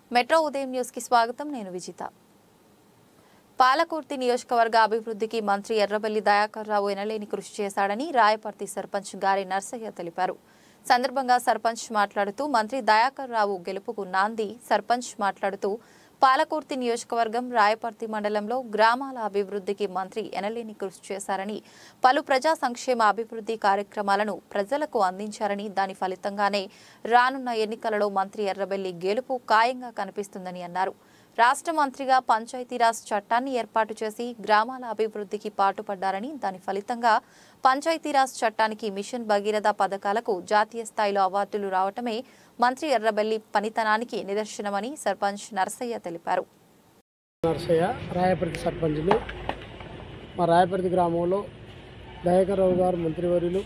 metro ఉదయం news కి స్వాగతం నేను విజిత పాలకుర్తి నియోజకవర్గ అభివృద్ధికి మంత్రి ఎర్రబెల్లి దయాకర్ రావు ఎనలేని కృషి చేశాడని రాయపర్తి సర్పంచ్ గారి నర్సయ్య తెలిపారు సందర్భంగా సర్పంచ్ మాట్లాడుతూ మంత్రి దయాకర్ రావు గెలుపుకు నాంది సర్పంచ్ మాట్లాడుతూ పాలకుర్తి నియోజకవర్గం రాయపర్తి మండలంలో గ్రామాల అభివృద్ధికి మంత్రి ఎనలేని కృషి చేశారని పలు ప్రజా సంక్షేమ అభివృద్ధి కార్యక్రమాలను ప్రజలకు అందించారని దాని ఫలితంగానే రానున్న ఎన్నికలలో మంత్రి ఎర్రబెల్లి గెలుపు ఖాయంగా కనిపిస్తుందని అన్నారు రాష్ట్ర మంత్రిగా పంచాయతీరాజ్ చట్టాన్ని ఏర్పాటు చేసి గ్రామాల అభివృద్ధికి పాటుపడ్డారని దాని ఫలితంగా పంచాయతీరాజ్ చట్టానికి మిషన్ భగీరథ పథకాలకు జాతీయ స్థాయిలో అవార్డులు రావటమే మంత్రి ఎర్రబెల్లి పనితనానికి నిదర్శనమని సర్పంచ్ నరసయ్య తెలిపారు నరసయ్య రాయపర్తి సర్పంచ్ని మా రాయపర్తి గ్రామంలో దయాకర్రావు గారు మంత్రివర్యులు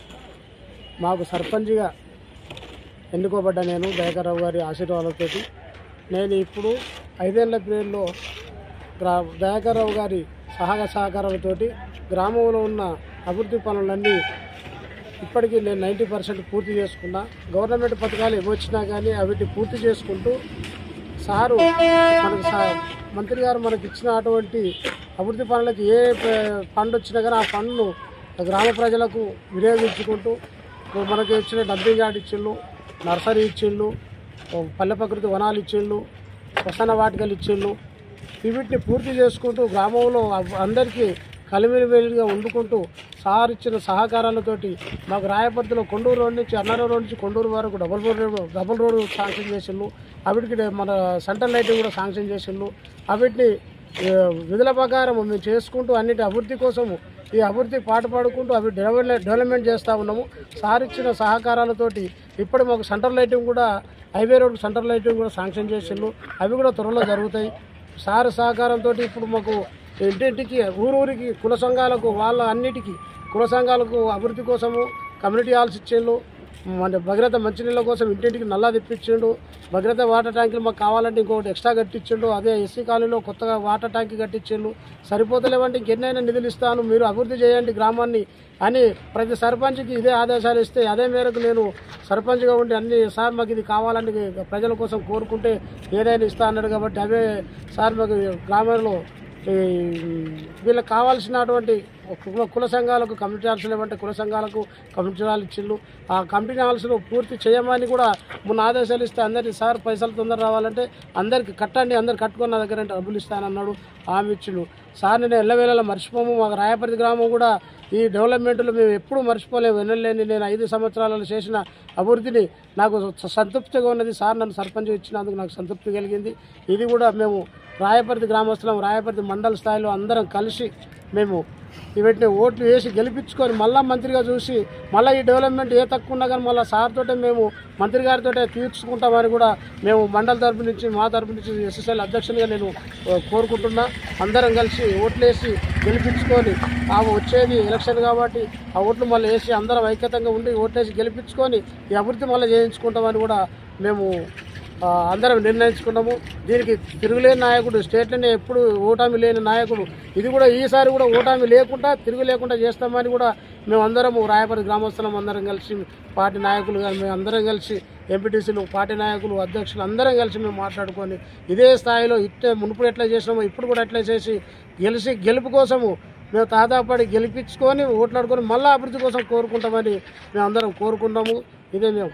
మాకు సర్పంచ్గా ఎన్నుకోబడ్డ నేను దయాకర్రావు గారి ఆశీర్వాదాలతో నేను ఇప్పుడు ఐదేళ్ల పీరియడ్లో గ్రా దయాకర్రావు గారి సహాయ సహకారాలతోటి గ్రామంలో ఉన్న అభివృద్ధి పనులన్నీ ఇప్పటికీ నేను నైంటీ పర్సెంట్ పూర్తి చేసుకున్నా గవర్నమెంట్ పథకాలు ఏమొచ్చినా కానీ అవిటి పూర్తి చేసుకుంటూ సారు మనకు సా మంత్రి గారు మనకి ఇచ్చిన అటువంటి అభివృద్ధి పనులకు ఏ ప- ఫండ్ వచ్చినా కానీ ఆ ఫండ్ను గ్రామ ప్రజలకు వినియోగించుకుంటూ ఇప్పుడు మనకి ఇచ్చిన డబ్బింగ్ యార్డ్ ఇచ్చిళ్ళు నర్సరీ ఇచ్చిళ్ళు పల్లె ప్రకృతి వనాలు ఇచ్చిళ్ళు శ్మశాన వాటికలు ఇచ్చిళ్ళు వీటిని పూర్తి చేసుకుంటూ గ్రామంలో అవ్- అందరికీ కలిమిలివేలుగా వండుకుంటూ సార్ ఇచ్చిన సహకారాలతోటి మాకు రాయపర్తిలో కొండూరు రోడ్ నుంచి అన్నారం రోడ్ నుంచి కొండూరు వరకు double road double road sanction చేసిండు అవిటికి మన సెంట్రల్ లైటింగ్ కూడా శాంక్షన్ చేసిండు అవిటిని ఏ, విధుల ప్రకారం మేము చేసుకుంటూ అన్నిటి అభివృద్ధి కోసము ఈ అభివృద్ధి పాటు పాడుకుంటూ అవి డెవలప్ డెవలప్మెంట్ చేస్తూ ఉన్నాము సార్ ఇచ్చిన సహకారాలతోటి ఇప్పుడు మాకు సెంట్రల్ లైటింగ్ కూడా హైవే రోడ్ సెంట్రల్ లైటింగ్ కూడా శాంక్షన్ చేసిండు అవి కూడా త్వరలో జరుగుతాయి సార్ సహకారంతో ఇప్పుడు మాకు ఇంటింటికి ఊరూరికి కుల సంఘాలకు వాళ్ళ అన్నిటికీ కుల సంఘాలకు అభివృద్ధి కోసము కమ్యూనిటీ హాల్స్ ఇచ్చిండు మన భగీరథ మంచినీళ్ళ కోసం ఇంటింటికి నల్లా తెప్పించిండు భగీరథ వాటర్ ట్యాంకులు మాకు కావాలంటే ఇంకొకటి ఎక్స్ట్రా కట్టించిండు అదే ఎస్సీ కాలనీలో కొత్తగా వాటర్ ట్యాంక్ కట్టించిండు సరిపోతలేవంటే ఇంకెన్నైనా నిధులు ఇస్తాను మీరు అభివృద్ధి చేయండి గ్రామాన్ని అని ప్రతి సర్పంచ్కి ఇదే ఆదేశాలు ఇస్తే అదే మేరకు నేను సర్పంచ్గా ఉండి అన్ని సార్ మాకు ఇది కావాలని ప్రజల కోసం కోరుకుంటే ఏదైనా ఇస్తా అన్నాడు కాబట్టి అవే సార్ మాకు గ్రామంలో ఈ వీళ్ళకి కావాల్సినటువంటి కుల కుల సంఘాలకు కమిటీ హాల్స్ లేవంటే కుల సంఘాలకు కమిటీ హాల్ ఇచ్చిళ్ళు ఆ కమిటీ హాల్స్ను పూర్తి చేయమని కూడా మొన్న ఆదేశాలు ఇస్తే అందరికి సార్ పైసలు తొందర రావాలంటే అందరికి కట్టండి అందరు కట్టుకున్న దగ్గర అంటే డబ్బులు ఇస్తానన్నాడు హామీ ఇచ్చిండు సార్ నేను ఎల్లవేళలా మర్చిపోము మాకు రాయపర్తి గ్రామం కూడా ఈ డెవలప్మెంట్లో మేము ఎప్పుడూ మర్చిపోలేము ఎన్నెళ్ళని నేను ఐదు సంవత్సరాలలో చేసిన అభివృద్ధిని నాకు స- సంతృప్తిగా ఉన్నది సార్ నన్ను సర్పంచ్ ఇచ్చినందుకు నాకు సంతృప్తి కలిగింది ఇది కూడా మేము రాయపర్తి గ్రామస్తులం రాయపర్తి మండల స్థాయిలో అందరం కలిసి మేము వీటిని ఓట్లు వేసి గెలిపించుకొని మళ్ళా మంత్రిగా చూసి మళ్ళీ ఈ డెవలప్మెంట్ ఏ తక్కువ ఉన్నా కానీ మళ్ళీ సార్ తోటే మేము మంత్రి గారితో తీర్చుకుంటామని కూడా మేము మండల తరపు నుంచి మా తరపు నుంచి ఎస్ఎస్ఎల్ అధ్యక్షునిగా నేను ఆ, కోరుకుంటున్నా అందరం కలిసి ఓట్లు వేసి గెలిపించుకొని ఆ వచ్చేది ఎలక్షన్ కాబట్టి ఆ ఓట్లు మళ్ళీ వేసి అందరం ఐక్యతంగా ఉండి ఓట్లేసి గెలిపించుకొని ఈ అభివృద్ధి మళ్ళీ చేయించుకుంటామని కూడా మేము ఆ, అందరం నిర్ణయించుకున్నాము దీనికి తిరుగులేని నాయకుడు స్టేట్లోనే ఎప్పుడు ఓటమి లేని నాయకుడు ఇది కూడా ఈసారి కూడా ఓటమి లేకుండా తిరుగు లేకుండా చేస్తామని కూడా మేము అందరము రాయపరి గ్రామస్తులం అందరం కలిసి పార్టీ నాయకులు కానీ మేము అందరం కలిసి ఎంపీటీసీలు పార్టీ నాయకులు అధ్యక్షులు అందరం కలిసి మేము మాట్లాడుకొని ఇదే స్థాయిలో ఇట్టే మునుపు ఎట్లా చేసినామో ఇప్పుడు కూడా ఎట్లా చేసి గెలిచి గెలుపు కోసము మేము తాదాపడి గెలిపించుకొని ఓట్లాడుకొని మళ్ళీ అభివృద్ధి కోసం కోరుకుంటామని మేము అందరం కోరుకున్నాము ఇదే మేము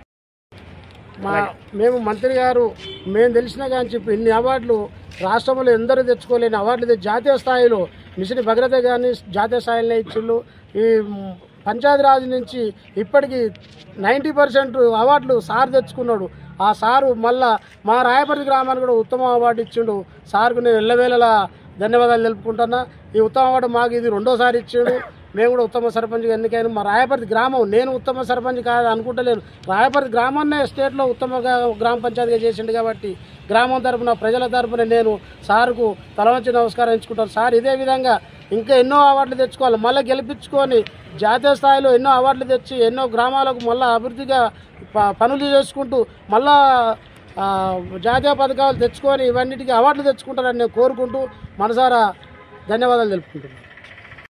మా మేము మంత్రి గారు మేము తెలిసినా కానీ చెప్పి ఇన్ని అవార్డులు రాష్ట్రంలో ఎందరూ తెచ్చుకోలేని అవార్డులు తెచ్చి జాతీయ స్థాయిలో మిషన్ భగీరథ కానీ జాతీయ స్థాయిలో ఇచ్చిళ్ళు ఈ మ్, పంచాయతీరాజ్ నుంచి ఇప్పటికీ నైంటీ పర్సెంట్ అవార్డులు సార్ తెచ్చుకున్నాడు ఆ సారు మళ్ళా మా రాయపర్తి గ్రామానికి కూడా ఉత్తమ అవార్డు ఇచ్చిండు సార్కు నేను ఎల్లవేళలా ధన్యవాదాలు తెలుపుకుంటున్నా ఈ ఉత్తమ అవార్డు మాకు ఇది రెండోసారి ఇచ్చిండు మేము కూడా ఉత్తమ సర్పంచ్గా ఎన్నికైన మా రాయపర్తి గ్రామం నేను ఉత్తమ సర్పంచ్ కాదు అనుకుంటలేను రాయపర్తి గ్రామాన్నే స్టేట్లో ఉత్తమ గా- గ్రామ పంచాయతీగా చేసిండు కాబట్టి గ్రామం తరపున ప్రజల తరపున నేను సార్కు తల వంచి నమస్కారం ఇచ్చుకుంటాను సార్ ఇదే విధంగా ఇంకా ఎన్నో అవార్డులు తెచ్చుకోవాలి మళ్ళీ గెలిపించుకొని జాతీయ స్థాయిలో ఎన్నో అవార్డులు తెచ్చి ఎన్నో గ్రామాలకు మళ్ళీ అభివృద్ధిగా ప- పనులు చేసుకుంటూ మళ్ళా ఆ, జాతీయ పథకాలు తెచ్చుకొని ఇవన్నిటికీ అవార్డులు తెచ్చుకుంటారని నేను కోరుకుంటూ మనసారా ధన్యవాదాలు తెలుపుకుంటున్నాను